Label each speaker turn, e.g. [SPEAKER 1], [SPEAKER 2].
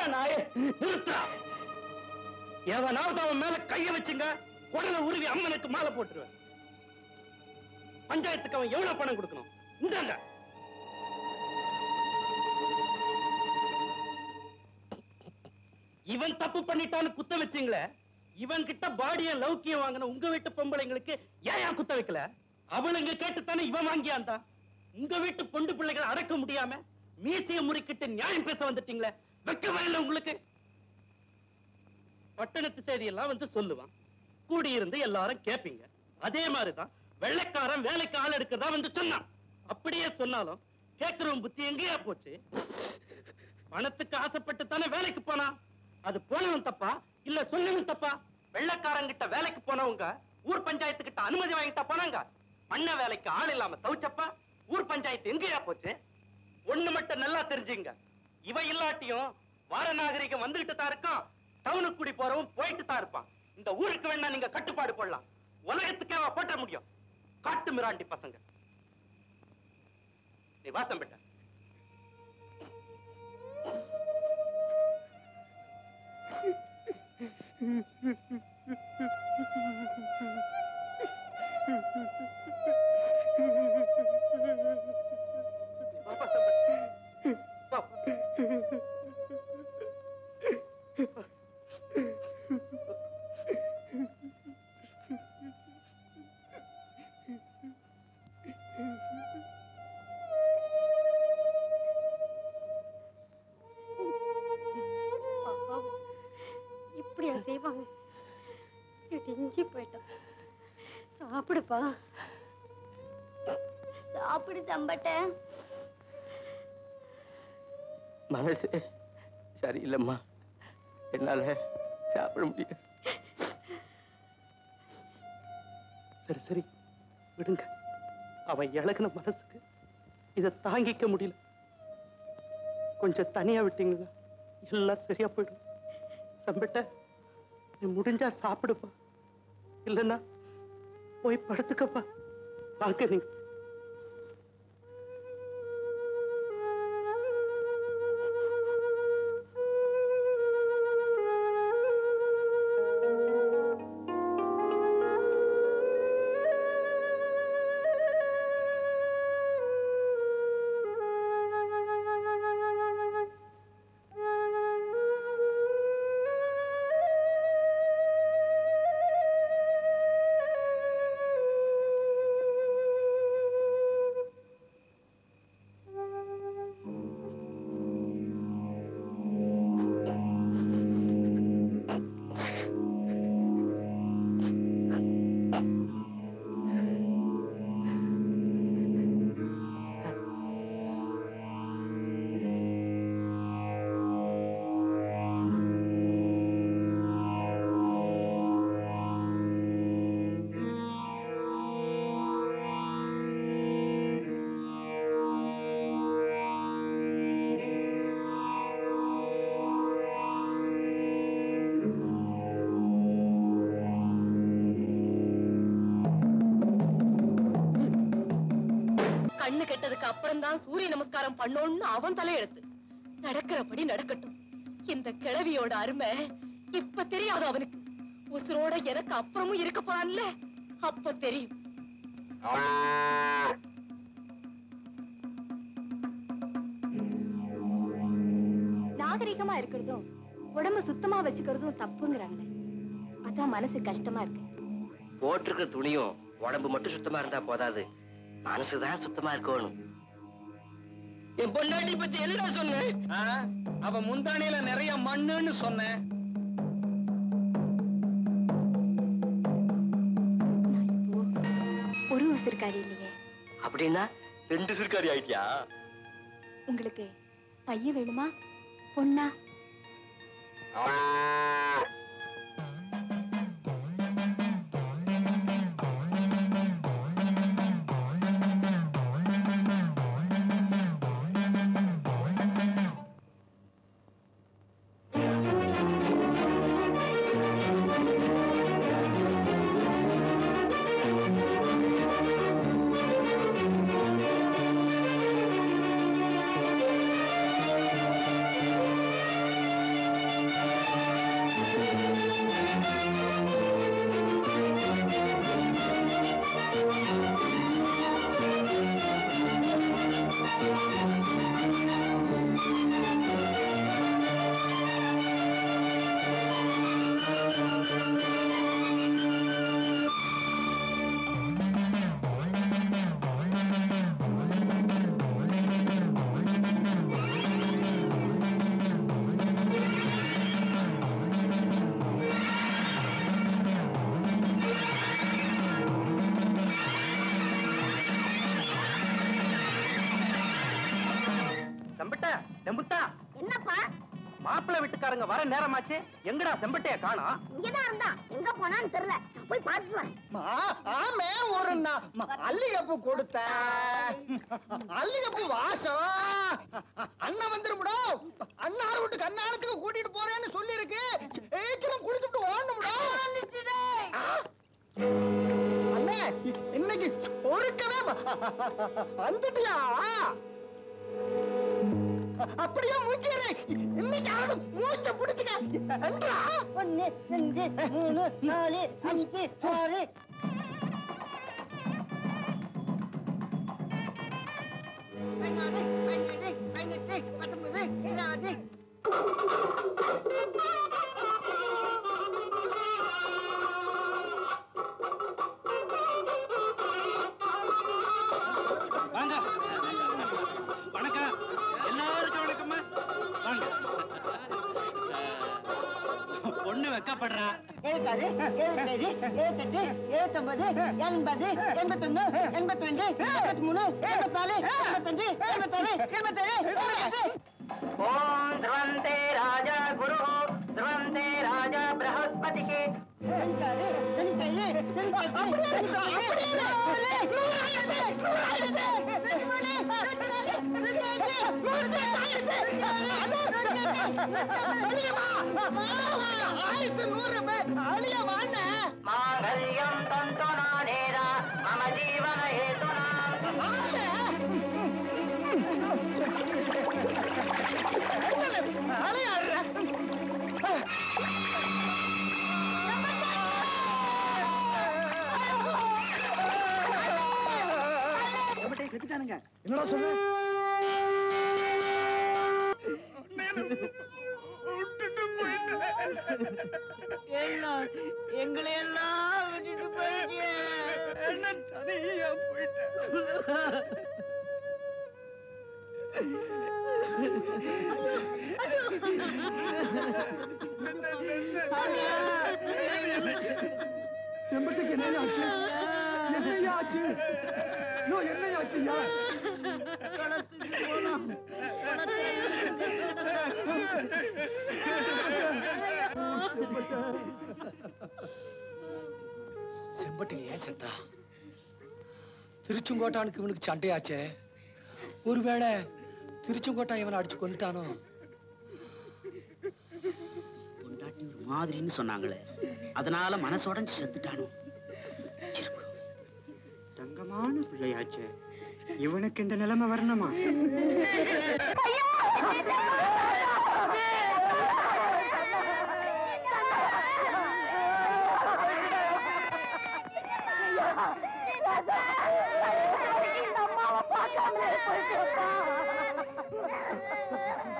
[SPEAKER 1] நாயே நிறுத்தா எவனாவது அவன் மேல கைய வச்சுங்க குடலை உருவி அம்மனுக்கு மாலை போட்டுருவேன் பஞ்சாயத்துக்கு அவன் எவ்வளவு பணம் கொடுக்கணும் இந்தாங்க இவன் தப்பு பண்ணிட்டான்னு குத்த வச்சீங்களே இவன் கிட்ட பாடிய லௌக்கியம் வாங்கின உங்க வீட்டு பொம்பளைங்களுக்கு ஏன் ஏன் குத்த வைக்கல அவளுங்க கேட்டுத்தானே இவன் வாங்கியாந்தா உங்க வீட்டு பொண்டு பிள்ளைகளை அடக்க முடியாம மீசைய முறிக்கிட்டு நியாயம் பேச வந்துட்டீங்களே வெக்கமா இல்ல உங்களுக்கு பட்டணத்து செய்தியெல்லாம் வந்து சொல்லுவான் கூடியிருந்து எல்லாரும் கேப்பீங்க அதே மாதிரிதான் வெள்ளைக்காரன் வேலைக்கு ஆள் எடுக்கிறதா வந்து சொன்னான் அப்படியே சொன்னாலும் கேட்கிறவன் புத்தி எங்கேயா போச்சு பணத்துக்கு ஆசைப்பட்டு தானே வேலைக்கு போனா அது போனவன் தப்பா இல்ல சொன்னவன் தப்பா வெள்ளைக்காரங்கிட்ட வேலைக்கு போனவங்க ஊர் பஞ்சாயத்து கிட்ட அனுமதி வாங்கிட்டா போனாங்க பண்ண வேலைக்கு ஆள் இல்லாம தவிச்சப்பா ஊர் பஞ்சாயத்து எங்கேயா போச்சு ஒண்ணு மட்டும் நல்லா தெரிஞ்சுங்க இவ இல்லாட்டியும் வார நாகரிகம் வந்துகிட்டு தான் இருக்கும் டவுனுக்கு கூடி போறவன் போயிட்டு தான் இருப்பான் இந்த ஊருக்கு வேணா நீங்க கட்டுப்பாடு போடலாம் உலகத்துக்கே அவ போட்ட முடியும் காட்டு மிராண்டி பசங்க நீ வாசம் பெட்ட
[SPEAKER 2] பாவம். இப்படியா செய்வாங்க இடிஞ்சு போயிட்டான் சாப்பிடுப்பா
[SPEAKER 3] சாப்பிடு சம்பட்ட
[SPEAKER 4] மனசு சரியில்லைம்மா என்னால சாப்பிட முடியும்
[SPEAKER 1] சரி சரி விடுங்க அவன் இழகுன மனசுக்கு இதை தாங்கிக்க முடியல கொஞ்சம் தனியா விட்டீங்களா எல்லாம் சரியா போயிடும் சம்பட்ட நீ முடிஞ்சா சாப்பிடுப்பா இல்லைன்னா போய் படுத்துக்கப்பா வாங்க நீங்க
[SPEAKER 2] கண்ணு கெட்டதுக்கு அப்புறம் தான் சூரிய நமஸ்காரம் பண்ணோம்னு அவன் தலையெழுத்து நடக்கிறபடி நடக்கட்டும் இந்த கிழவியோட அருமை இப்ப தெரியாது அவனுக்கு உசுரோட எனக்கு அப்புறமும் இருக்க போறான்ல அப்ப தெரியும்
[SPEAKER 3] நாகரிகமா இருக்கிறதும் உடம்ப சுத்தமா வச்சுக்கிறதும் தப்புங்கிறாங்க அதான் மனசு கஷ்டமா இருக்கு
[SPEAKER 4] போட்டிருக்க துணியும் உடம்பு மட்டும் சுத்தமா இருந்தா போதாது மனசுதான் சுத்தமா இருக்கணும்
[SPEAKER 1] என் பொண்டாட்டி பத்தி என்னடா சொன்னேன் அவ முந்தானையில நிறைய மண்ணுன்னு சொன்னேன்
[SPEAKER 3] ஒரு உசிர்காரி இல்லையே
[SPEAKER 4] அப்படின்னா ரெண்டு சிறுக்காரி ஆயிட்டியா
[SPEAKER 3] உங்களுக்கு பையன் வேணுமா பொண்ணா
[SPEAKER 1] ஆ மாப்பிள்ளை வீட்டுக்காரங்க வர நேரமாச்சு எங்கடா செம்பட்டைய காணோம்
[SPEAKER 5] இங்கதான் இருந்தான் எங்க போனான்னு தெரியல நான் போய் பார்த்துட்டு வரேன்
[SPEAKER 6] ஆமே ஒரு நா- ம- அல்லிகப்பூ கொடுத்த அல்லிகப்பூ வாசம் அண்ணன் வந்துருமுடோ அண்ணார் வீட்டுக்கு அண்ணாரத்துக்கு கூட்டிட்டு போறேன்னு சொல்லி இருக்கு சீக்கிரம் குடிச்சுட்டு ஓடணும்டா அண்ணே இ- இன்னைக்கு ஒருக்கவே வந்துட்டியா அப்படியே மூக்கிறே இன்னைக்கு அவனும் மூச்ச பிடிச்சுக்க ஒன்னு ரெண்டு மூணு நாலு அஞ்சு ஆறு பதினாறு பதினேழு பதினெட்டு பத்தொன்பது இருபது
[SPEAKER 1] வாங்க வணக்கம் எல்லாருக்கும் வணக்கம்மா வாங்க பொண்ணு வெக்கப்படுறா
[SPEAKER 6] எழுபத்தாறு எழுபத்தேழு எழுபத்தெட்டு எழுபத்தொன்பது எண்பது எண்பத்தொன்னு எண்பத்தி ரெண்டு எண்பத்தி மூணு எண்பத்தாலு எண்பத்தஞ்சு எண்பத்தாறு எண்பத்தேழு எண்பத்தெட்டு
[SPEAKER 4] ஓம் ध्रुवन्ते राजा गुरुः ध्रुवन्ते राजा बृहस्पतिः
[SPEAKER 6] தொண்ணூத்தாறு தொண்ணூத்தேழு தொண்ணூத்தெட்டு
[SPEAKER 4] माङ्गल्यं तन्तुनानेन मम जीवनहेतुनाम्
[SPEAKER 6] என்னடா சொல்ற
[SPEAKER 7] எங்களை எல்லாம் விட்டுட்டு போயிட்டீங்க
[SPEAKER 6] செம்பட்டுக்கு என்ன ஆச்சு என்ன ஆச்சு ஐயோ என்ன ஆச்சுயா
[SPEAKER 8] செம்பட்டில் ஏன் செத்தா திருச்செங்கோட்டானுக்கு இவனுக்கு சண்டையாச்சே ஒருவேளை திருச்செங்கோட்டா இவனை அடிச்சு கொண்டுட்டானோ
[SPEAKER 7] பொண்டாட்டி ஒரு மாதிரின்னு சொன்னாங்களே அதனால மனசுடைஞ்சு செத்துட்டானோ இருக்கும்.
[SPEAKER 6] தங்கமான பிள்ளையாச்சே இவனுக்கு இந்த நிலைமை வரணுமா
[SPEAKER 5] அம்மாவை பார்க்காமலே போயிட்டு